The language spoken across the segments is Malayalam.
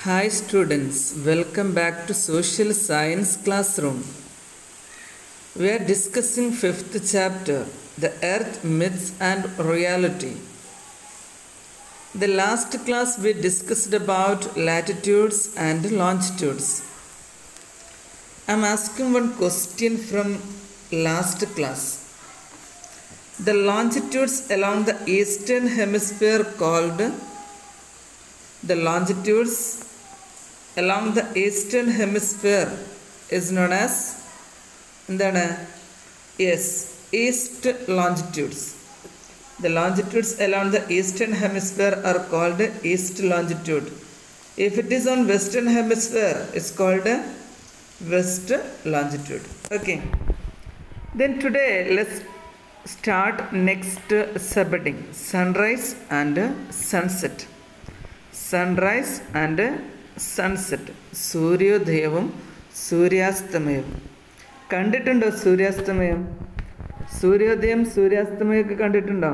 Hi students, welcome back to Social Science Classroom. We are discussing fifth chapter, The Earth Myths and Reality. The last class we discussed about latitudes and longitudes. I'm asking one question from last class. The longitudes along the eastern hemisphere called the longitudes along the eastern hemisphere is known as എന്താണ് yes east longitudes the longitudes along the eastern hemisphere are called east longitude if it is on western hemisphere it's called west longitude okay then today let's start next subheading sunrise and sunset sunrise and sunset സൂര്യോദയവും സൂര്യാസ്തമയവും കണ്ടിട്ടുണ്ടോ സൂര്യാസ്തമയം സൂര്യോദയം സൂര്യാസ്തമയമൊക്കെ കണ്ടിട്ടുണ്ടോ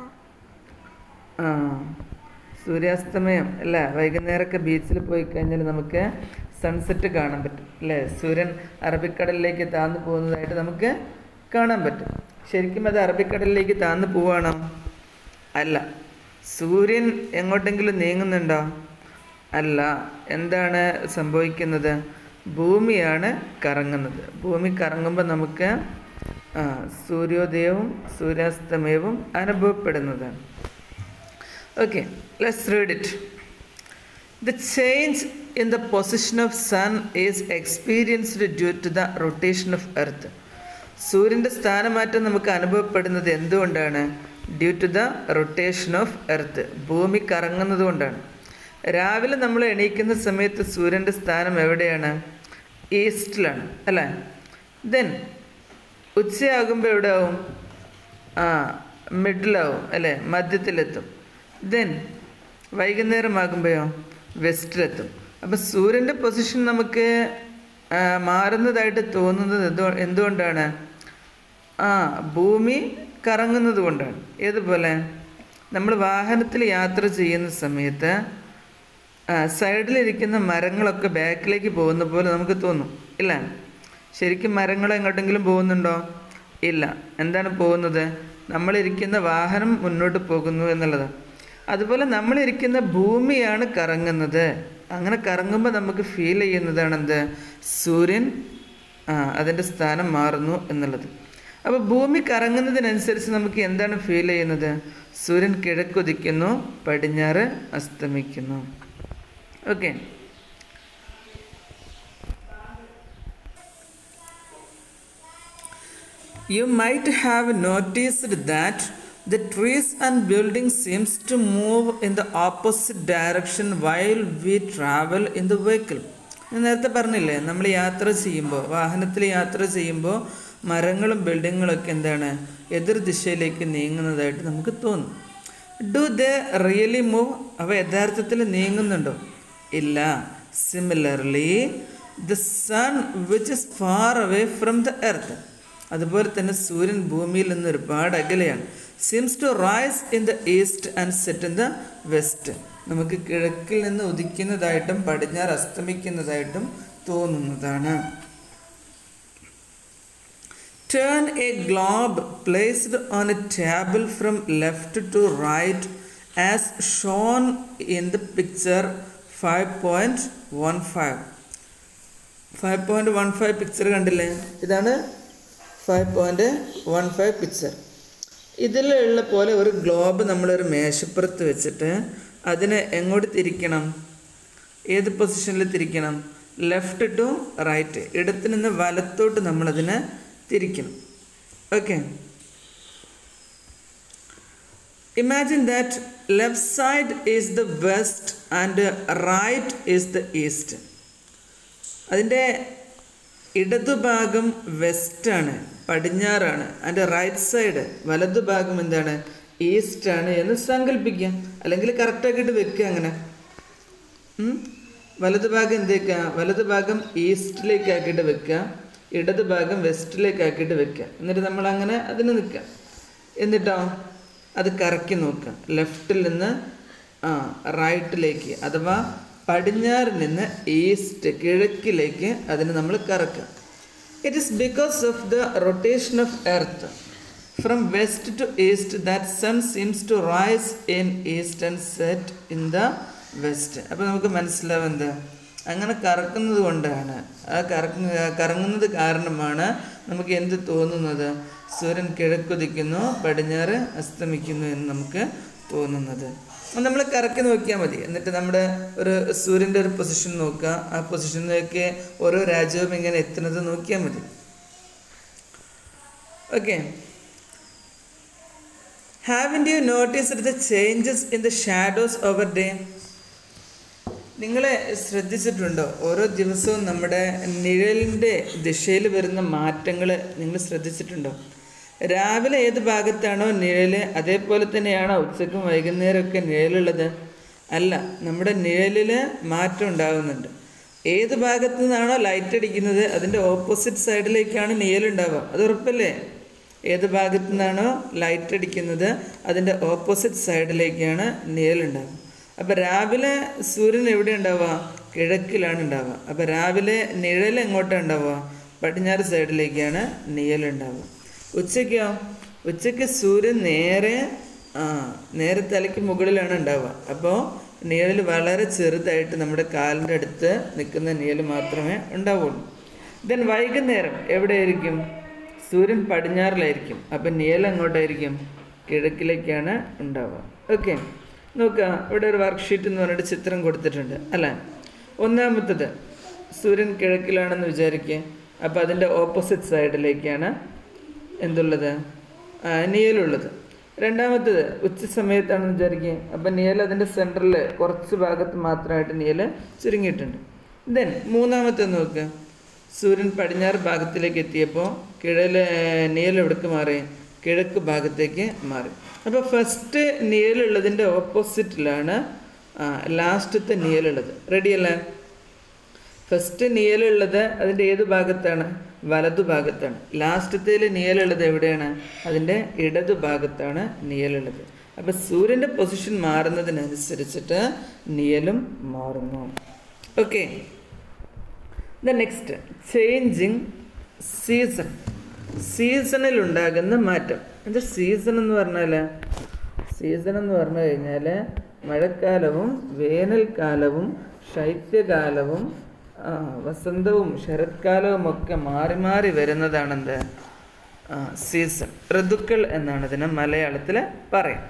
ആ സൂര്യാസ്തമയം അല്ലേ വൈകുന്നേരമൊക്കെ ബീച്ചിൽ പോയി കഴിഞ്ഞാൽ നമുക്ക് സൺസെറ്റ് കാണാൻ പറ്റും അല്ലേ സൂര്യൻ അറബിക്കടലിലേക്ക് താന്നു പോകുന്നതായിട്ട് നമുക്ക് കാണാൻ പറ്റും ശരിക്കും അത് അറബിക്കടലിലേക്ക് താന്നു പോവാണോ അല്ല സൂര്യൻ എങ്ങോട്ടെങ്കിലും നീങ്ങുന്നുണ്ടോ അല്ല എന്താണ് സംഭവിക്കുന്നത് ഭൂമിയാണ് കറങ്ങുന്നത് ഭൂമി കറങ്ങുമ്പോൾ നമുക്ക് ആ, സൂര്യോദയവും സൂര്യാസ്തമയവും അനുഭവപ്പെടുന്നതാണ് okay let's read it the change in the position of sun is experienced due to the rotation of earth സൂര്യൻ്റെ സ്ഥാനമാറ്റം നമുക്ക് അനുഭവപ്പെടുന്നത് എന്തുകൊണ്ടാണ് due to the rotation of earth ഭൂമി കറങ്ങുന്നത് കൊണ്ടാണ് രാവിലെ നമ്മൾ എണീക്കുന്ന സമയത്ത് സൂര്യൻ്റെ സ്ഥാനം എവിടെയാണ് ഈസ്റ്റിലാണ് അല്ലേ ദെൻ ഉച്ചയാകുമ്പോൾ എവിടെ ആവും ആ മിഡിലാവും അല്ലേ മധ്യത്തിലെത്തും ദെൻ വൈകുന്നേരമാകുമ്പോഴോ വെസ്റ്റിലെത്തും അപ്പം സൂര്യൻ്റെ പൊസിഷൻ നമുക്ക് ആ, മാറുന്നതായിട്ട് തോന്നുന്നത് എന്തുകൊ എന്തുകൊണ്ടാണ് ആ ഭൂമി കറങ്ങുന്നത് കൊണ്ടാണ് ഏതുപോലെ നമ്മൾ വാഹനത്തിൽ യാത്ര ചെയ്യുന്ന സമയത്ത് ആ, സൈഡിലിരിക്കുന്ന മരങ്ങളൊക്കെ ബാക്കിലേക്ക് പോകുന്ന പോലെ നമുക്ക് തോന്നും ഇല്ല ശരിക്കും മരങ്ങൾ എങ്ങോട്ടെങ്കിലും പോകുന്നുണ്ടോ ഇല്ല എന്താണ് പോകുന്നത് നമ്മളിരിക്കുന്ന വാഹനം മുന്നോട്ട് പോകുന്നു എന്നുള്ളത് അതുപോലെ നമ്മളിരിക്കുന്ന ഭൂമിയാണ് കറങ്ങുന്നത് അങ്ങനെ കറങ്ങുമ്പോൾ നമുക്ക് ഫീൽ ചെയ്യുന്നതാണ് എന്ത് സൂര്യൻ ആ അതിൻ്റെ സ്ഥാനം മാറുന്നു എന്നുള്ളത് അപ്പോൾ ഭൂമി കറങ്ങുന്നതിനനുസരിച്ച് നമുക്ക് എന്താണ് ഫീൽ ചെയ്യുന്നത് സൂര്യൻ കിഴക്കുദിക്കുന്നു പടിഞ്ഞാറ് അസ്തമിക്കുന്നു okay You might have noticed that the trees and buildings seems to move in the opposite direction while we travel in the vehicle. ഞാൻ നേരത്തെ പറഞ്ഞില്ലേ നമ്മൾ യാത്ര ചെയ്യുമ്പോൾ വാഹനത്തിൽ യാത്ര ചെയ്യുമ്പോൾ മരങ്ങളും ബിൽഡിങ്ങുകളൊക്കെ എന്താണ് എതിർ ദിശയിലേക്ക് നീങ്ങുന്നതായിട്ട് നമുക്ക് തോന്നും ഡു ദ റിയലി മൂവ് അവ യഥാർത്ഥത്തിൽ നീങ്ങുന്നുണ്ടോ ഇല്ല similarly the sun which is far away from the earth അതുപോലെ തന്നെ സൂര്യൻ ഭൂമിയിൽ നിന്ന് ഒരുപാട് അകലെയാണ് seems to rise in the east and set in the west നമുക്ക് കിഴക്കിൽ നിന്ന് ഉദിക്കുന്നതായിട്ടും പടിഞ്ഞാറ് അസ്തമിക്കുന്നതായിട്ടും തോന്നുന്നതാണ് Turn a globe placed on a table from left to right as shown in the picture 5.15. Five point one five picture കണ്ടില്ലേ ഇതാണ് five point one five picture ഇതിലുള്ള പോലെ ഒരു ഗ്ലോബ് നമ്മളൊരു മേശപ്പുറത്ത് വെച്ചിട്ട് അതിനെ എങ്ങോട്ട് തിരിക്കണം ഏത് പൊസിഷനിൽ തിരിക്കണം ലെഫ്റ്റ് ടു റൈറ്റ് ഇടത്ത് നിന്ന് വലത്തോട്ട് നമ്മളതിനെ തിരിക്കണം okay imagine that left side is the west and right is the east അതിൻ്റെ ഇടതുഭാഗം വെസ്റ്റാണ് പടിഞ്ഞാറാണ് അതിൻ്റെ റൈറ്റ് സൈഡ് വലതുഭാഗം എന്താണ് ഈസ്റ്റാണ് എന്ന് സങ്കല്പിക്കുക അല്ലെങ്കിൽ കറക്റ്റാക്കിയിട്ട് വെക്കുക അങ്ങനെ ഉം? വലതുഭാഗം എന്തേക്കുക വലതുഭാഗം ഈസ്റ്റിലേക്ക് ആക്കിയിട്ട് വെക്കുക ഇടതുഭാഗം വെസ്റ്റിലേക്ക് ആക്കിയിട്ട് വെക്കുക എന്നിട്ട് നമ്മൾ അങ്ങനെ അതിന് നിൽക്കുക എന്നിട്ടോ അത് കറക്കി നോക്കുക ലെഫ്റ്റിൽ നിന്ന് ആ റൈറ്റിലേക്ക് അഥവാ പടിഞ്ഞാറ് നിന്ന് ഈസ്റ്റ് കിഴക്കിലേക്ക് അതിന് നമ്മൾ കറക്കുക it is because of the rotation of earth from west to east that sun seems to rise in east and set in the west അപ്പോൾ നമുക്ക് മനസ്സിലാവും എന്താ അങ്ങനെ കറക്കുന്നത് കൊണ്ടാണ് ആ കറക്കുന്ന കറങ്ങുന്നത് കാരണമാണ് നമുക്ക് എന്ത് തോന്നുന്നത് സൂര്യൻ കിഴക്കുതിക്കുന്നു പടിഞ്ഞാറ് അസ്തമിക്കുന്നു എന്ന് നമുക്ക് തോന്നുന്നത് നമ്മൾ കറക്കി നോക്കിയാൽ മതി എന്നിട്ട് നമ്മുടെ ഒരു സൂര്യൻ്റെ ഒരു പൊസിഷൻ നോക്കുക ആ പൊസിഷനിലേക്ക് ഓരോ രാജ്യവും ഇങ്ങനെ എത്തുന്നത് നോക്കിയാൽ മതി okay have you noticed the changes in the shadows over day നിങ്ങൾ ശ്രദ്ധിച്ചിട്ടുണ്ടോ ഓരോ ദിവസവും നമ്മുടെ നിഴലിൻ്റെ ദിശയിൽ വരുന്ന മാറ്റങ്ങൾ നിങ്ങൾ ശ്രദ്ധിച്ചിട്ടുണ്ടോ രാവിലെ ഏത് ഭാഗത്താണോ നിഴൽ അതേപോലെ തന്നെയാണോ ഉച്ചക്കും വൈകുന്നേരമൊക്കെ നിഴലുള്ളത് അല്ല നമ്മുടെ നിഴലിൽ മാറ്റം ഉണ്ടാകുന്നുണ്ട് ഏത് ഭാഗത്തു നിന്നാണോ ലൈറ്റ് അടിക്കുന്നത് അതിൻ്റെ ഓപ്പോസിറ്റ് സൈഡിലേക്കാണ് നിഴലുണ്ടാവുക അത് ഉറപ്പല്ലേ ഏത് ഭാഗത്തു നിന്നാണോ ലൈറ്റ് അടിക്കുന്നത് അതിൻ്റെ ഓപ്പോസിറ്റ് സൈഡിലേക്കാണ് നിഴലുണ്ടാവുക അപ്പോൾ രാവിലെ സൂര്യൻ എവിടെ ഉണ്ടാവുക കിഴക്കിലാണ് ഉണ്ടാവുക അപ്പോൾ രാവിലെ നിഴൽ എങ്ങോട്ടാണ് ഉണ്ടാവുക പടിഞ്ഞാറ് സൈഡിലേക്കാണ് നിഴലുണ്ടാവുക ഉച്ചയ്ക്കോ ഉച്ചയ്ക്ക് സൂര്യൻ നേരെ ആ നേരെ തലയ്ക്ക് മുകളിലാണ് ഉണ്ടാവുക അപ്പോൾ നിഴൽ വളരെ ചെറുതായിട്ട് നമ്മുടെ കാലിൻ്റെ അടുത്ത് നിൽക്കുന്ന നിഴൽ മാത്രമേ ഉണ്ടാവുള്ളൂ ദെൻ വൈകുന്നേരം എവിടെയായിരിക്കും സൂര്യൻ പടിഞ്ഞാറിലായിരിക്കും അപ്പം നിഴൽ എങ്ങോട്ടായിരിക്കും കിഴക്കിലേക്കാണ് ഉണ്ടാവുക ഓക്കെ നോക്കുക ഇവിടെ ഒരു വർക്ക്ഷീറ്റ് എന്ന് പറഞ്ഞിട്ട് ചിത്രം കൊടുത്തിട്ടുണ്ട് അല്ലേ ഒന്നാമത്തത് സൂര്യൻ കിഴക്കിലാണെന്ന് വിചാരിക്കുക അപ്പോൾ അതിൻ്റെ ഓപ്പോസിറ്റ് സൈഡിലേക്കാണ് എന്തുള്ളത് ആ, നിഴലുള്ളത് രണ്ടാമത്തത് ഉച്ച സമയത്താണെന്ന് വിചാരിക്കുക അപ്പം നിഴൽ അതിൻ്റെ സെൻറ്ററിൽ കുറച്ച് ഭാഗത്ത് മാത്രമായിട്ട് നിഴൽ ചുരുങ്ങിയിട്ടുണ്ട് ദെൻ മൂന്നാമത്തെ നോക്കുക സൂര്യൻ പടിഞ്ഞാറ് ഭാഗത്തിലേക്ക് എത്തിയപ്പോൾ കിഴൽ നിഴൽ എവിടേക്ക് മാറി കിഴക്ക് ഭാഗത്തേക്ക് മാറി അപ്പോൾ ഫസ്റ്റ് നിഴലുള്ളതിൻ്റെ ഓപ്പോസിറ്റിലാണ് ലാസ്റ്റത്തെ നിഴലുള്ളത് റെഡിയല്ലേ ഫസ്റ്റ് നിയലുള്ളത് അതിൻ്റെ ഏത് ഭാഗത്താണ് വലതു ഭാഗത്താണ് ലാസ്റ്റത്തേൽ നിയലുള്ളത് എവിടെയാണ് അതിൻ്റെ ഇടതു ഭാഗത്താണ് നിയലുള്ളത് അപ്പോൾ സൂര്യൻ്റെ പൊസിഷൻ മാറുന്നതിനനുസരിച്ചിട്ട് നിയലും മാറുന്നു okay the next changing season സീസണിൽ ഉണ്ടാകുന്ന മാറ്റം എന്താ സീസൺ എന്ന് പറഞ്ഞാൽ സീസൺ എന്ന് പറഞ്ഞു കഴിഞ്ഞാൽ മഴക്കാലവും വേനൽക്കാലവും ശൈത്യകാലവും ആ, വസന്തവും ശരത്കാലവും ഒക്കെ മാറി മാറി വരുന്നതാണെന്ത് സീസൺ ഋതുക്കൾ എന്നാണ് ഇതിനെ മലയാളത്തിൽ പറയാം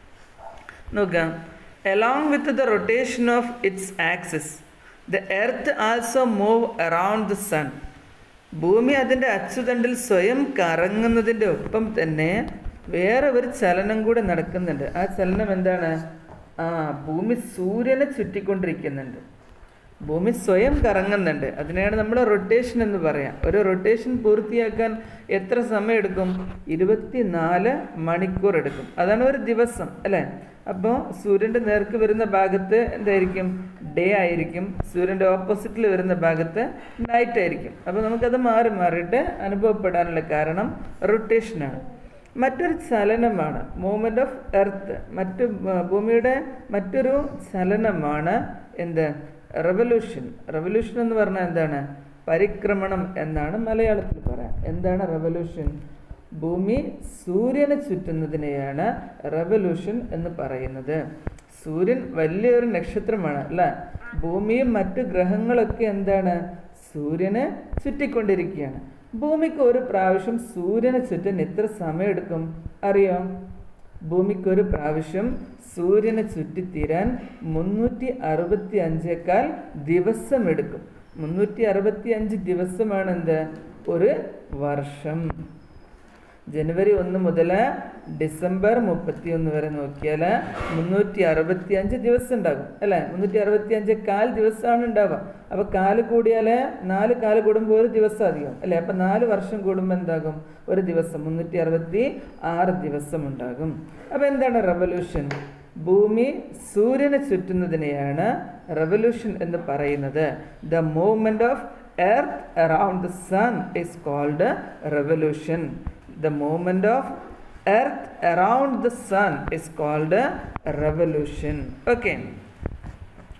നോക്കാം along with the rotation of its axis the earth also move around the sun ഭൂമി അതിൻ്റെ അച്ചുതണ്ടിൽ സ്വയം കറങ്ങുന്നതിൻ്റെ ഒപ്പം തന്നെ വേറെ ഒരു ചലനം കൂടെ നടക്കുന്നുണ്ട് ആ ചലനം എന്താണ് ആ ഭൂമി സൂര്യനെ ചുറ്റിക്കൊണ്ടിരിക്കുന്നുണ്ട് ഭൂമി സ്വയം കറങ്ങുന്നുണ്ട് അതിനെയാണ് നമ്മൾ റൊട്ടേഷൻ എന്ന് പറയാം ഒരു റൊട്ടേഷൻ പൂർത്തിയാക്കാൻ എത്ര സമയം എടുക്കും ഇരുപത്തിനാല് മണിക്കൂർ എടുക്കും അതാണ് ഒരു ദിവസം അല്ലേ അപ്പോൾ സൂര്യൻ്റെ നേർക്ക് വരുന്ന ഭാഗത്ത് എന്തായിരിക്കും ഡേ ആയിരിക്കും സൂര്യൻ്റെ ഓപ്പോസിറ്റിൽ വരുന്ന ഭാഗത്ത് നൈറ്റ് ആയിരിക്കും അപ്പോൾ നമുക്കത് മാറി മാറിയിട്ട് അനുഭവപ്പെടാനുള്ള കാരണം റൊട്ടേഷനാണ് മറ്റൊരു ചലനമാണ് മൂവ്മെൻ്റ് ഓഫ് എർത്ത് മറ്റു ആ, ഭൂമിയുടെ മറ്റൊരു ചലനമാണ് എന്ത് റെവല്യൂഷൻ റെവല്യൂഷൻ എന്ന് പറഞ്ഞാൽ എന്താണ് പരിക്രമണം എന്നാണ് മലയാളത്തിൽ പറയാം എന്താണ് റെവല്യൂഷൻ ഭൂമി സൂര്യനെ ചുറ്റുന്നതിനെയാണ് റെവല്യൂഷൻ എന്ന് പറയുന്നത് സൂര്യൻ വലിയൊരു നക്ഷത്രമാണ് അല്ല ഭൂമിയും മറ്റു ഗ്രഹങ്ങളൊക്കെ എന്താണ് സൂര്യനെ ചുറ്റിക്കൊണ്ടിരിക്കുകയാണ് ഭൂമിക്ക് ഒരു പ്രാവശ്യം സൂര്യനെ ചുറ്റാൻ എത്ര സമയമെടുക്കും അറിയോ ഭൂമിക്ക് ഒരു പ്രാവശ്യം സൂര്യനെ ചുറ്റിത്തീരാൻ മുന്നൂറ്റി അറുപത്തി അഞ്ചേക്കാൾ ദിവസമെടുക്കും മുന്നൂറ്റി അറുപത്തി അഞ്ച് ദിവസമാണ് എന്ത് ഒരു വർഷം ജനുവരി ഒന്ന് മുതൽ ഡിസംബർ മുപ്പത്തി ഒന്ന് വരെ നോക്കിയാൽ മുന്നൂറ്റി അറുപത്തി അഞ്ച് ദിവസം ഉണ്ടാകും അല്ലേ മുന്നൂറ്റി അറുപത്തി അഞ്ച് കാൽ ദിവസമാണ് ഉണ്ടാവുക അപ്പോൾ കാല് കൂടിയാൽ നാല് കാല് കൂടുമ്പോൾ ഒരു ദിവസം അധികം അല്ലേ അപ്പോൾ നാല് വർഷം കൂടുമ്പോൾ എന്താകും ഒരു ദിവസം മുന്നൂറ്റി അറുപത്തി ആറ് ദിവസം ഉണ്ടാകും അപ്പോൾ എന്താണ് റെവല്യൂഷൻ ഭൂമി സൂര്യനെ ചുറ്റുന്നതിനെയാണ് റെവല്യൂഷൻ എന്ന് പറയുന്നത് the movement of earth around the sun is called revolution the movement of earth around the sun is called a revolution okay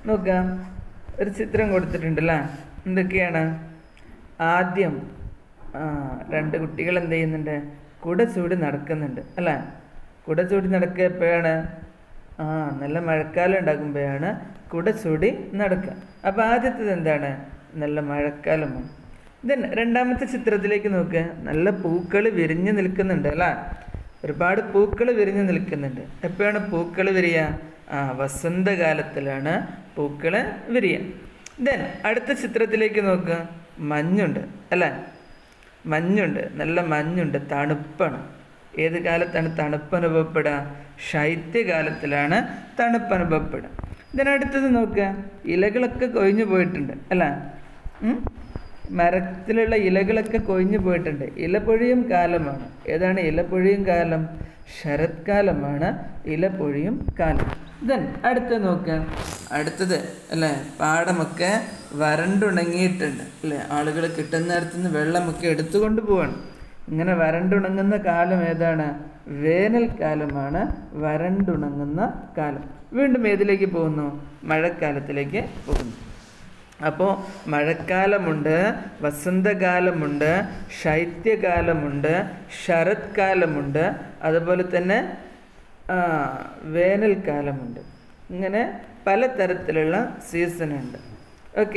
നോക്കാം ഒരു ചിത്രം കൊടുത്തിട്ടുണ്ടല്ലേ എന്തൊക്കെയാണ് ആദ്യം ആ, രണ്ട് കുട്ടികൾ എന്ത് ചെയ്യുന്നുണ്ട് കുട ചൂടി നടക്കുന്നുണ്ട് അല്ലേ കുട ചൂടി നടക്കുക എപ്പോഴാണ് ആ നല്ല മഴക്കാലം ഉണ്ടാകുമ്പോഴാണ് കുട ചൂടി നടക്കുക അപ്പോൾ ആദ്യത്തേത് എന്താണ് നല്ല മഴക്കാലമാണ് ദെൻ രണ്ടാമത്തെ ചിത്രത്തിലേക്ക് നോക്കുക നല്ല പൂക്കൾ വിരിഞ്ഞ് നിൽക്കുന്നുണ്ട് അല്ലേ ഒരുപാട് പൂക്കൾ വിരിഞ്ഞ് നിൽക്കുന്നുണ്ട് എപ്പോഴാണ് പൂക്കൾ വിരിയുക ആ വസന്തകാലത്തിലാണ് പൂക്കൾ വിരിയുക ദെൻ അടുത്ത ചിത്രത്തിലേക്ക് നോക്കുക മഞ്ഞുണ്ട് അല്ലേ മഞ്ഞുണ്ട് നല്ല മഞ്ഞുണ്ട് തണുപ്പാണ് ഏത് കാലത്താണ് തണുപ്പ് അനുഭവപ്പെടുക ശൈത്യകാലത്തിലാണ് തണുപ്പ് അനുഭവപ്പെടുക ഇതിനടുത്തത് നോക്കുക ഇലകളൊക്കെ കൊഴിഞ്ഞു പോയിട്ടുണ്ട് അല്ല ഉം? മരത്തിലുള്ള ഇലകളൊക്കെ കൊഴിഞ്ഞു പോയിട്ടുണ്ട് ഇലപ്പൊഴിയും കാലമാണ് ഏതാണ് ഇലപ്പൊഴിയും കാലം ശരത്കാലമാണ് ഇലപ്പൊഴിയും കാലം ദെൻ അടുത്ത നോക്കുക അടുത്തത് അല്ലേ പാടമൊക്കെ വരണ്ടുണങ്ങിയിട്ടുണ്ട് അല്ലേ ആളുകൾ കിട്ടുന്നിടത്തു നിന്ന് വെള്ളമൊക്കെ എടുത്തുകൊണ്ട് പോവാണ് ഇങ്ങനെ വരണ്ടുണങ്ങുന്ന കാലം ഏതാണ് വേനൽക്കാലമാണ് വരണ്ടുണങ്ങുന്ന കാലം വീണ്ടും ഏതിലേക്ക് പോകുന്നു മഴക്കാലത്തിലേക്ക് പോകുന്നു അപ്പോൾ മഴക്കാലമുണ്ട് വസന്തകാലമുണ്ട് ശൈത്യകാലമുണ്ട് ശരത്കാലമുണ്ട് അതുപോലെ തന്നെ ആ, വേനൽക്കാലമുണ്ട് ഇങ്ങനെ പലതരത്തിലുള്ള സീസണുണ്ട് ഓക്കെ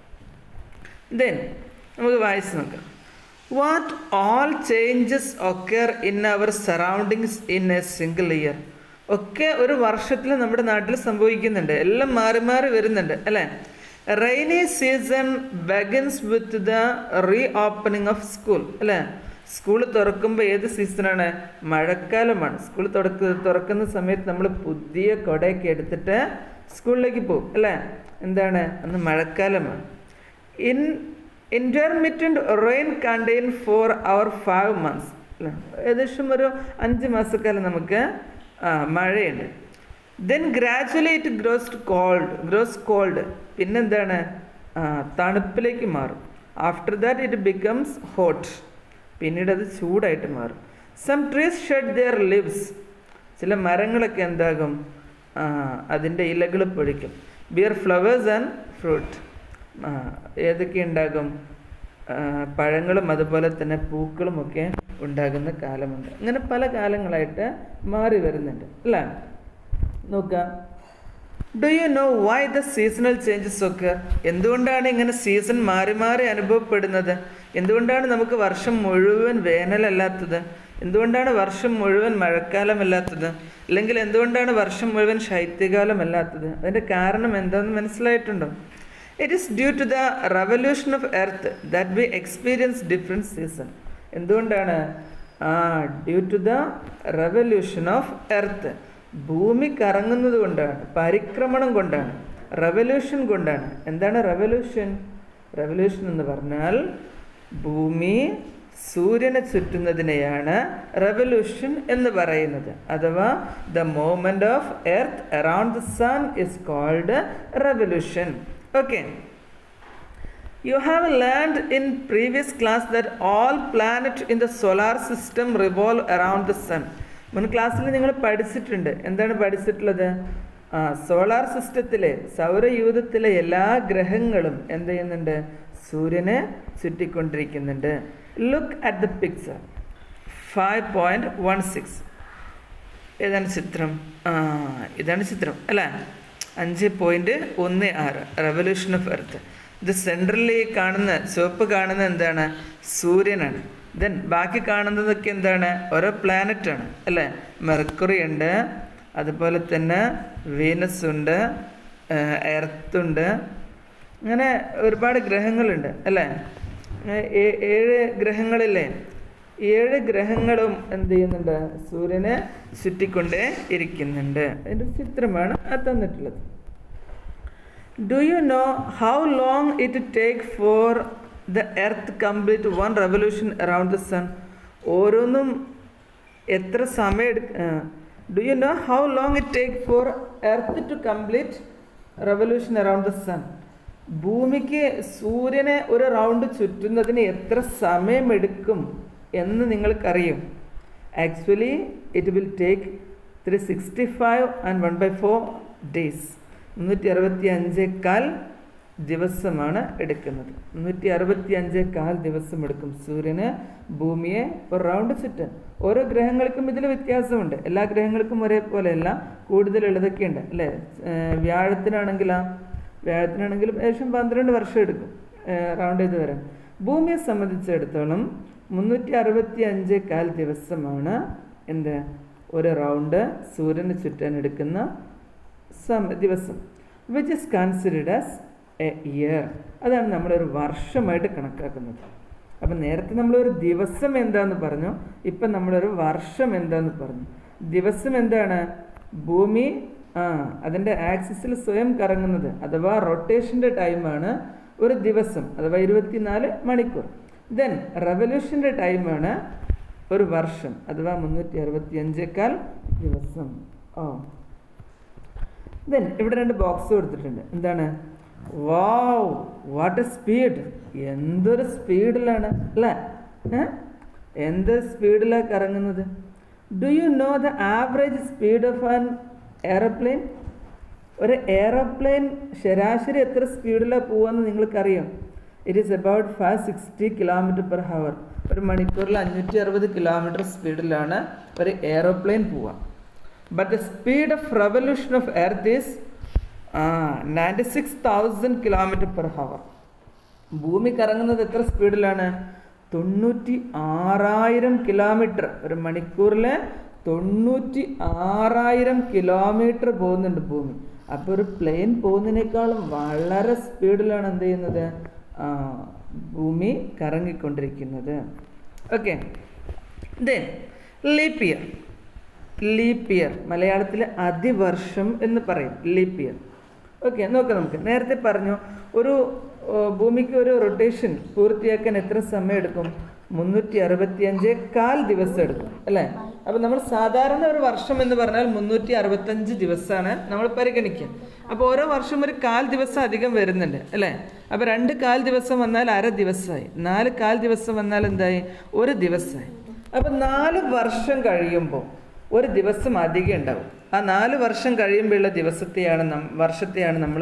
ദെൻ നമുക്ക് വായിച്ച് നോക്കാം what all changes occur in our surroundings in a single year ഒക്കെ ഒരു വർഷത്തിൽ നമ്മുടെ നാട്ടിൽ സംഭവിക്കുന്നുണ്ട് എല്ലാം മാറി മാറി വരുന്നുണ്ട് അല്ലേ rainy season begins with the reopening of school അല്ലേ സ്കൂൾ തുറക്കുമ്പോൾ ഏത് സീസണാണ് മഴക്കാലമാണ് സ്കൂൾ തുറക്ക തുറക്കുന്ന സമയത്ത് നമ്മൾ പുതിയ കുടയൊക്കെ എടുത്തിട്ട് സ്കൂളിലേക്ക് പോകും അല്ലേ എന്താണ് അന്ന് മഴക്കാലമാണ് in intermediate rain contain for our five months അല്ലേ ഏകദേശം ഒരു അഞ്ച് മാസക്കാലം നമുക്ക് ആ, മഴയുണ്ട് then gradually it grows cold grows cold പിന്നെന്താണ് ആ, തണുപ്പിലേക്ക് മാറും after that it becomes hot പിന്നീട് അത് ചൂടായിട്ട് മാറും some trees shed their leaves ചില മരങ്ങളൊക്കെ എന്താകും ആ, അതിൻ്റെ ഇലകൾ പൊഴിക്കും ബിയർ ഫ്ലവേഴ്സ് ആൻഡ് ഫ്രൂട്ട് ഏതൊക്കെ ഉണ്ടാകും ആ, പഴങ്ങളും അതുപോലെ തന്നെ പൂക്കളും ഒക്കെ ഉണ്ടാകുന്ന കാലമുണ്ട് അങ്ങനെ പല കാലങ്ങളായിട്ട് മാറി വരുന്നുണ്ട് അല്ലേ നോക്കാം do you know why the seasonal changes ഒക്കെ എന്തുകൊണ്ടാണ് ഇങ്ങനെ സീസൺ മാറി മാറി അനുഭവപ്പെടുന്നത് എന്തുകൊണ്ടാണ് നമുക്ക് വർഷം മുഴുവൻ വേനലല്ലാത്തത് എന്തുകൊണ്ടാണ് വർഷം മുഴുവൻ മഴക്കാലമല്ലാത്തത് അല്ലെങ്കിൽ എന്തുകൊണ്ടാണ് വർഷം മുഴുവൻ ശൈത്യകാലമല്ലാത്തത് അതിൻ്റെ കാരണം എന്താണെന്ന് മനസ്സിലായിട്ടുണ്ടോ it is due to the revolution of earth that we experience different season എന്തുകൊണ്ടാണ് ആ due to the revolution of earth ഭൂമി കറങ്ങുന്നത് കൊണ്ടാണ് പരിക്രമണം കൊണ്ടാണ് റവല്യൂഷൻ കൊണ്ടാണ് എന്താണ് റവല്യൂഷൻ റവല്യൂഷൻ എന്ന് പറഞ്ഞാൽ ഭൂമി സൂര്യനെ ചുറ്റുന്നതിനെയാണ് റവല്യൂഷൻ എന്ന് പറയുന്നത് അഥവാ the movement of earth around the sun is called revolution okay You have learned in previous class that all planets in the solar system revolve around the sun. മുൻ ക്ലാസ്സിൽ നിങ്ങൾ പഠിച്ചിട്ടുണ്ട് എന്താണ് പഠിച്ചിട്ടുള്ളത് ആ സോളാർ സിസ്റ്റത്തിലെ സൗരയൂഥത്തിലെ എല്ലാ ഗ്രഹങ്ങളും എന്ത് ചെയ്യുന്നുണ്ട് സൂര്യനെ ചുറ്റിക്കൊണ്ടിരിക്കുന്നുണ്ട് look at the picture five point one six ഏതാണ് ചിത്രം ആ ഇതാണ് ചിത്രം അല്ലേ അഞ്ച് പോയിന്റ് ഒന്ന് ആറ് റെവല്യൂഷൻ ഓഫ് എർത്ത് ഇത് സെൻട്രലിൽ ഈ കാണുന്ന ചുവപ്പ് കാണുന്ന എന്താണ് സൂര്യനാണ് ദെൻ ബാക്കി കാണുന്നതൊക്കെ എന്താണ് ഓരോ പ്ലാനറ്റ് ആണ് അല്ലേ മെർക്കുറി ഉണ്ട് അതുപോലെ തന്നെ വീനസ് ഉണ്ട് എർത്ത് ഉണ്ട് അങ്ങനെ ഒരുപാട് ഗ്രഹങ്ങളുണ്ട് അല്ലേ ഏ- ഏഴ് ഗ്രഹങ്ങളില്ലേ ഏഴ് ഗ്രഹങ്ങളും എന്ത് ചെയ്യുന്നുണ്ട് സൂര്യനെ ചുറ്റിക്കൊണ്ടേ ഇരിക്കുന്നുണ്ട് അതിൻ്റെ ചിത്രമാണ് അത് തന്നിട്ടുള്ളത് do you know how long it take for the earth complete one revolution around the sun ഓരോന്നും എത്ര സമയം എടുക്ക do you know how long it take for earth to complete revolution around the sun ഭൂമിക്ക് സൂര്യനെ ഒരു റൗണ്ട് ചുറ്റുന്നതിന് എത്ര സമയമെടുക്കും എന്ന് നിങ്ങൾക്കറിയും actually it will take three sixty five and one by four days മുന്നൂറ്റി അറുപത്തി അഞ്ചേക്കാൽ ദിവസമാണ് എടുക്കുന്നത് മുന്നൂറ്റി അറുപത്തി അഞ്ചേക്കാൽ ദിവസം എടുക്കും സൂര്യന് ഭൂമിയെ ഒരു റൗണ്ട് ചുറ്റാൻ ഓരോ ഗ്രഹങ്ങൾക്കും ഇതിൽ വ്യത്യാസമുണ്ട് എല്ലാ ഗ്രഹങ്ങൾക്കും ഒരേപോലെ അല്ല കൂടുതൽ എളുതൊക്കെ ഉണ്ട് അല്ലേ ഏർ വ്യാഴത്തിനാണെങ്കിലാ വ്യാഴത്തിനാണെങ്കിലും ഏകദേശം പന്ത്രണ്ട് വർഷം എടുക്കും റൗണ്ട് ചെയ്ത് വരാൻ ഭൂമിയെ സംബന്ധിച്ചിടത്തോളം മുന്നൂറ്റി അറുപത്തി അഞ്ചേക്കാൽ ദിവസമാണ് എന്ത് ഒരു റൗണ്ട് സൂര്യന് ചുറ്റാൻ എടുക്കുന്ന സമ ദിവസം which is considered as a year അതാണ് നമ്മളൊരു വർഷമായിട്ട് കണക്കാക്കുന്നത് അപ്പം നേരത്തെ നമ്മളൊരു ദിവസം എന്താന്ന് പറഞ്ഞു ഇപ്പം നമ്മളൊരു വർഷം എന്താന്ന് പറഞ്ഞു ദിവസം എന്താണ് ഭൂമി ആ അതിൻ്റെ ആക്സിസിൽ സ്വയം കറങ്ങുന്നത് അഥവാ റൊട്ടേഷൻ്റെ ടൈമാണ് ഒരു ദിവസം അഥവാ ഇരുപത്തിനാല് മണിക്കൂർ ദെൻ റവല്യൂഷൻ്റെ ടൈമാണ് ഒരു വർഷം അഥവാ മുന്നൂറ്റി അറുപത്തി അഞ്ചേക്കാൽ ദിവസം ഓ ദെൻ ഇവിടെ രണ്ട് ബോക്സ് കൊടുത്തിട്ടുണ്ട് എന്താണ് വാവ് വാട്ട് എ സ്പീഡ് എന്തൊരു സ്പീഡിലാണ് അല്ലേ ഏ? എന്തൊരു സ്പീഡിലാണ് കറങ്ങുന്നത് do you know the average speed of an aeroplane ഒരു എയറോപ്ലെയിൻ ശരാശരി എത്ര സ്പീഡിലാണ് പോവാന്ന് നിങ്ങൾക്കറിയാം it is about five sixty kilometre per hour ഒരു മണിക്കൂറിൽ അഞ്ഞൂറ്റി അറുപത് കിലോമീറ്റർ സ്പീഡിലാണ് ഒരു എയറോപ്ലെയിൻ പോവുക but the speed of revolution of earth is ninety six thousand kilometre per hour ഭൂമി കറങ്ങുന്നത് എത്ര സ്പീഡിലാണ് തൊണ്ണൂറ്റി ആറായിരം കിലോമീറ്റർ ഒരു മണിക്കൂറിൽ തൊണ്ണൂറ്റി ആറായിരം കിലോമീറ്റർ പോകുന്നുണ്ട് ഭൂമി അപ്പോൾ ഒരു പ്ലെയിൻ പോകുന്നതിനേക്കാളും വളരെ സ്പീഡിലാണ് എന്ത് ചെയ്യുന്നത് ആ, ഭൂമി കറങ്ങിക്കൊണ്ടിരിക്കുന്നത് okay then leap year leap year മലയാളത്തിൽ അതിവർഷം എന്ന് പറയും ലീപ്പ് ഇയർ ഓക്കെ നോക്കാം നമുക്ക് നേരത്തെ പറഞ്ഞു ഒരു ഓ, ഭൂമിക്ക് ഒരു റൊട്ടേഷൻ പൂർത്തിയാക്കാൻ എത്ര സമയം എടുക്കും മുന്നൂറ്റി അറുപത്തി അഞ്ച് കാൽ ദിവസം എടുക്കും അല്ലേ അപ്പം നമ്മൾ സാധാരണ ഒരു വർഷം എന്ന് പറഞ്ഞാൽ മുന്നൂറ്റി അറുപത്തഞ്ച് ദിവസമാണ് നമ്മൾ പരിഗണിക്കുക അപ്പോൾ ഓരോ വർഷം ഒരു കാൽ ദിവസം അധികം വരുന്നുണ്ട് അല്ലേ അപ്പോൾ രണ്ട് കാൽ ദിവസം വന്നാൽ അര ദിവസമായി നാല് കാൽ ദിവസം വന്നാൽ എന്തായി ഒരു ദിവസമായി അപ്പം നാല് വർഷം കഴിയുമ്പോൾ ഒരു ദിവസം അധികം ഉണ്ടാവും ആ നാല് വർഷം കഴിയുമ്പോഴുള്ള ദിവസത്തെയാണ് നം വർഷത്തെയാണ് നമ്മൾ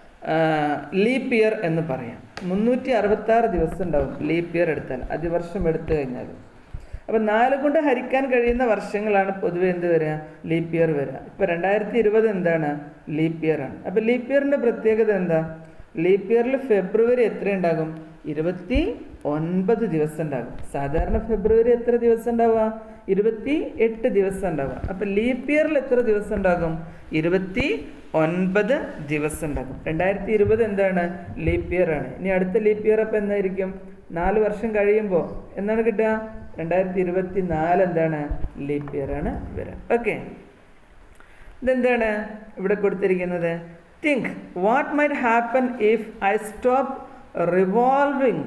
ലീപ്പ് ഇയർ എന്ന് പറയാം മുന്നൂറ്റി അറുപത്തി ആറ് ദിവസം ഉണ്ടാവും ലീപ്പ് ഇയർ എടുത്താൽ അതിവർഷം എടുത്തു കഴിഞ്ഞാൽ അപ്പം നാല് കൊണ്ട് ഹരിക്കാൻ കഴിയുന്ന വർഷങ്ങളാണ് പൊതുവെ എന്ത് വരിക ലീപ്പ് ഇയർ വരിക ഇപ്പം രണ്ടായിരത്തി ഇരുപത് എന്താണ് ലീപ്പ് ഇയർ ആണ് അപ്പം ലീപ്പ് ഇയറിൻ്റെ പ്രത്യേകത എന്താ ലീപ്പ് ഇയറിൽ ഫെബ്രുവരി എത്ര ഉണ്ടാകും ഇരുപത്തി ഒൻപത് ദിവസം ഉണ്ടാകും സാധാരണ ഫെബ്രുവരി എത്ര ദിവസം ഉണ്ടാവുക ഇരുപത്തി എട്ട് ദിവസം ഉണ്ടാവുക അപ്പം ലീപ്പ് ഇയറിൽ എത്ര ദിവസം ഉണ്ടാകും ഇരുപത്തി ഒൻപത് ദിവസം ഉണ്ടാകും രണ്ടായിരത്തി ഇരുപത് എന്താണ് ലീപ്പ് ഇയർ ആണ് ഇനി അടുത്ത ലീപ്പ് ഇയർ അപ്പം എന്നായിരിക്കും നാല് വർഷം കഴിയുമ്പോൾ എന്നാണ് കിട്ടുക രണ്ടായിരത്തി ഇരുപത്തി നാല് എന്താണ് ലീപ്പ് ഇയർ ആണ് വരിക ഓക്കെ ഇതെന്താണ് ഇവിടെ കൊടുത്തിരിക്കുന്നത് think what might happen if I stop revolving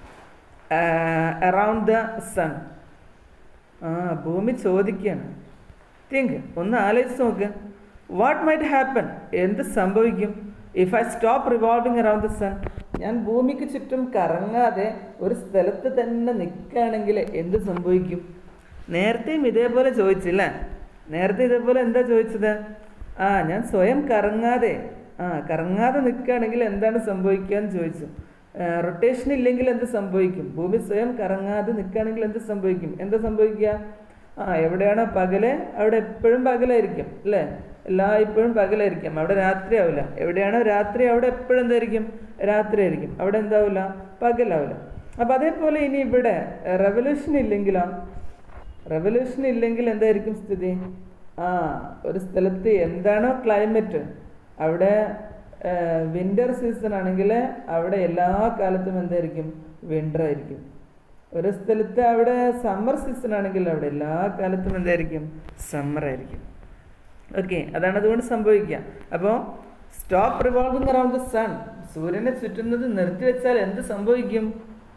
around the sun ആ ഭൂമി ചോദിക്കുകയാണ് തിങ്ക് ഒന്ന് ആലോചിച്ച് നോക്ക് വാട്ട് മൈറ്റ് ഹാപ്പൻ എന്ത് സംഭവിക്കും if I stop revolving around the sun ഞാൻ ഭൂമിക്ക് ചുറ്റും കറങ്ങാതെ ഒരു സ്ഥലത്ത് തന്നെ നിൽക്കുകയാണെങ്കിൽ എന്ത് സംഭവിക്കും നേരത്തെയും ഇതേപോലെ ചോദിച്ചില്ലേ നേരത്തെ ഇതേപോലെ എന്താ ചോദിച്ചത് ആ ഞാൻ സ്വയം കറങ്ങാതെ ആ കറങ്ങാതെ നിൽക്കുകയാണെങ്കിൽ എന്താണ് സംഭവിക്കുക എന്ന് ചോദിച്ചു റൊട്ടേഷൻ ഇല്ലെങ്കിൽ എന്ത് സംഭവിക്കും ഭൂമി സ്വയം കറങ്ങാതെ നിൽക്കുകയാണെങ്കിൽ എന്ത് സംഭവിക്കും എന്താ സംഭവിക്കുക ആ എവിടെയാണോ പകല് അവിടെ എപ്പോഴും പകലായിരിക്കും അല്ലേ എല്ലാ ഇപ്പോഴും പകലായിരിക്കും അവിടെ രാത്രി ആവില്ല എവിടെയാണോ രാത്രി അവിടെ എപ്പോഴും എന്തായിരിക്കും രാത്രി ആയിരിക്കും അവിടെ എന്താവില്ല പകലാവില്ല അപ്പം അതേപോലെ ഇനി ഇവിടെ റെവല്യൂഷൻ ഇല്ലെങ്കിലോ റെവല്യൂഷൻ ഇല്ലെങ്കിൽ എന്തായിരിക്കും സ്ഥിതി ആ ഒരു സ്ഥലത്ത് എന്താണോ ക്ലൈമറ്റ് അവിടെ വിൻ്റർ സീസൺ ആണെങ്കിൽ അവിടെ എല്ലാ കാലത്തും എന്തായിരിക്കും വിൻ്റർ ആയിരിക്കും ഒരു സ്ഥലത്ത് അവിടെ സമ്മർ സീസൺ ആണെങ്കിൽ അവിടെ എല്ലാ കാലത്തും എന്തായിരിക്കും സമ്മർ ആയിരിക്കും ഓക്കെ അതാണ് അതുകൊണ്ട് സംഭവിക്കുക അപ്പോൾ stop revolving around the sun സൂര്യനെ ചുറ്റുന്നത് നിർത്തിവെച്ചാൽ എന്ത് സംഭവിക്കും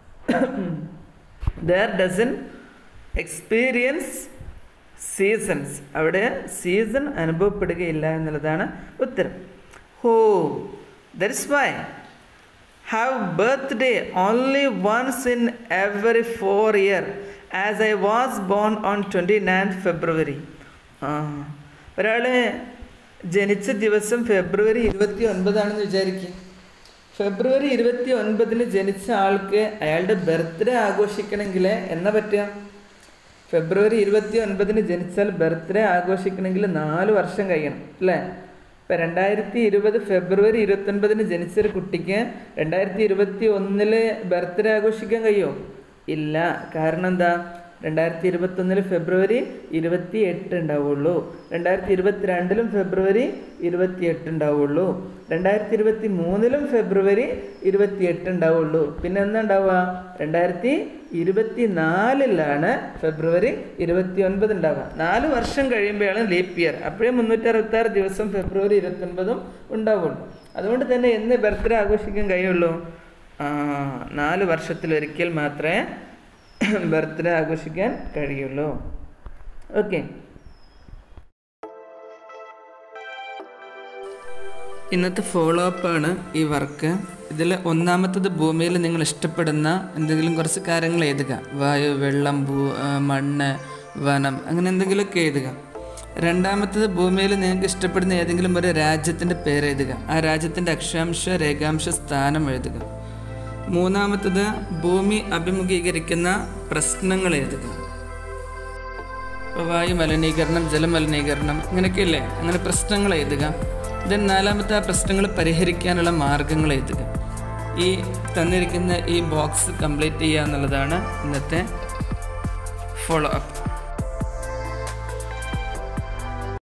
ദർ ഡസൻ എക്സ്പീരിയൻസ് സീസൺസ് അവിടെ സീസൺ അനുഭവപ്പെടുകയില്ല എന്നുള്ളതാണ് ഉത്തരം oh that's why have birthday only once in every four year as I was born on 29th February. ആ ഒരാൾ ജനിച്ച ദിവസം ഫെബ്രുവരി ഇരുപത്തി ഒൻപതാണെന്ന് വിചാരിക്കുക ഫെബ്രുവരി ഇരുപത്തി ഒൻപതിന് ജനിച്ച ആൾക്ക് അയാളുടെ ബർത്ത്ഡേ ആഘോഷിക്കണമെങ്കിൽ എന്നാ പറ്റുക ഫെബ്രുവരി ഇരുപത്തി ഒൻപതിന് ജനിച്ചാൽ ബർത്ത്ഡേ ആഘോഷിക്കണമെങ്കിൽ നാല് വർഷം കഴിയണം അല്ലേ ഇപ്പം രണ്ടായിരത്തി ഇരുപത് ഫെബ്രുവരി ഇരുപത്തൊൻപതിന് ജനിച്ചൊരു കുട്ടിക്ക് രണ്ടായിരത്തി ഇരുപത്തി ഒന്നില് ബർത്ത്ഡേ ആഘോഷിക്കാൻ കഴിയുമോ ഇല്ല കാരണം എന്താ രണ്ടായിരത്തി ഇരുപത്തൊന്നില് ഫെബ്രുവരി ഇരുപത്തി എട്ട് ഉണ്ടാവുള്ളൂ രണ്ടായിരത്തി ഇരുപത്തിരണ്ടിലും ഫെബ്രുവരി ഇരുപത്തി എട്ട് ഉണ്ടാവുള്ളൂ രണ്ടായിരത്തി ഇരുപത്തി മൂന്നിലും ഫെബ്രുവരി ഇരുപത്തി എട്ട് ഉണ്ടാവുള്ളൂ പിന്നെ എന്താ ഉണ്ടാവുക രണ്ടായിരത്തി ഇരുപത്തി നാലിലാണ് ഫെബ്രുവരി ഇരുപത്തി ഒൻപത് ഉണ്ടാവുക നാല് വർഷം കഴിയുമ്പോഴാണ് ലീപ്പ് ഇയർ അപ്പോഴേ മുന്നൂറ്റി അറുപത്തി ആറ് ദിവസം ഫെബ്രുവരി ഇരുപത്തൊൻപതും ഉണ്ടാവുള്ളൂ അതുകൊണ്ട് തന്നെ എന്ന് ബർത്ത്ഡേ ആഘോഷിക്കാൻ കഴിയുള്ളൂ ആ, നാല് വർഷത്തിലൊരിക്കൽ മാത്രമേ ബർത്ത്ഡേ ആഘോഷിക്കാൻ കഴിയുള്ളൂ ഓക്കെ ഇന്നത്തെ ഫോളോ അപ്പ് ആണ് ഈ വർക്ക് ഇതിൽ ഒന്നാമത്തത് ഭൂമിയിൽ നിങ്ങൾ ഇഷ്ടപ്പെടുന്ന എന്തെങ്കിലും കുറച്ച് കാര്യങ്ങൾ എഴുതുക വായു വെള്ളം ഭൂ ആ, മണ്ണ് വനം അങ്ങനെ എന്തെങ്കിലുമൊക്കെ എഴുതുക രണ്ടാമത്തത് ഭൂമിയിൽ നിങ്ങൾക്ക് ഇഷ്ടപ്പെടുന്ന ഏതെങ്കിലും ഒരു രാജ്യത്തിൻ്റെ പേര് എഴുതുക ആ രാജ്യത്തിൻ്റെ അക്ഷാംശ രേഖാംശ സ്ഥാനം എഴുതുക മൂന്നാമത്തത് ഭൂമി അഭിമുഖീകരിക്കുന്ന പ്രശ്നങ്ങൾ എഴുതുക ഇപ്പോൾ വായു മലിനീകരണം ജലമലിനീകരണം ഇങ്ങനെയൊക്കെയല്ലേ അങ്ങനെ പ്രശ്നങ്ങൾ എഴുതുക ദെൻ നാലാമത്തെ ആ പ്രശ്നങ്ങൾ പരിഹരിക്കാനുള്ള മാർഗങ്ങൾ എഴുതുക ഈ തന്നിരിക്കുന്ന ഈ ബോക്സ് കംപ്ലീറ്റ് ചെയ്യുക എന്നുള്ളതാണ് ഇന്നത്തെ ഫോളോ അപ്പ്